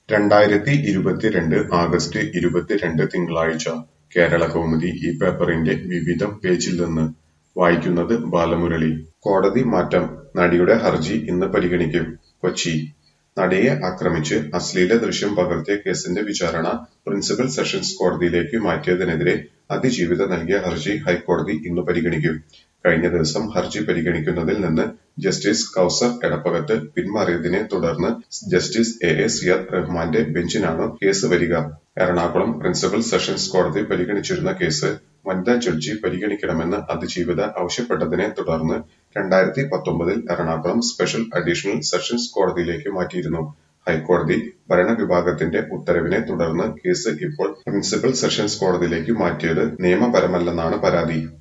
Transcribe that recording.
രണ്ടായിരത്തി ഇരുപത്തിരണ്ട് ആഗസ്റ്റ് ഇരുപത്തിരണ്ട് തിങ്കളാഴ്ച കേരളകൗമുദി ഈ പേപ്പറിന്റെ വിവിധം പേജിൽ നിന്ന് വായിക്കുന്നത് ബാലമുരളി കോടതി മാറ്റം നടിയുടെ ഹർജി ഇന്ന് പരിഗണിക്കും കൊച്ചി നടിയെ ആക്രമിച്ച് അശ്ലീല ദൃശ്യം പകർത്തിയ കേസിന്റെ വിചാരണ പ്രിൻസിപ്പൽ സെഷൻസ് കോടതിയിലേക്ക് മാറ്റിയതിനെതിരെ അതിജീവിത നൽകിയ ഹർജി ഹൈക്കോടതി ഇന്ന് പരിഗണിക്കും കഴിഞ്ഞ ദിവസം ഹർജി പരിഗണിക്കുന്നതിൽ നിന്ന് ജസ്റ്റിസ് കൌസർ എടപ്പകത്ത് പിന്മാറിയതിനെ തുടർന്ന് ജസ്റ്റിസ് എ എ സിയാദ് റഹ്മാന്റെ ബെഞ്ചിനാണ് കേസ് വരിക എറണാകുളം പ്രിൻസിപ്പൽ സെഷൻസ് കോടതി പരിഗണിച്ചിരുന്ന കേസ് വനിതാ ജഡ്ജി പരിഗണിക്കണമെന്ന് അതിജീവിത ആവശ്യപ്പെട്ടതിനെ തുടർന്ന് രണ്ടായിരത്തി പത്തൊമ്പതിൽ എറണാകുളം സ്പെഷ്യൽ അഡീഷണൽ സെഷൻസ് കോടതിയിലേക്ക് മാറ്റിയിരുന്നു ഹൈക്കോടതി ഭരണവിഭാഗത്തിന്റെ ഉത്തരവിനെ തുടർന്ന് കേസ് ഇപ്പോൾ പ്രിൻസിപ്പൽ സെഷൻസ് കോടതിയിലേക്ക് മാറ്റിയത് നിയമപരമല്ലെന്നാണ് പരാതി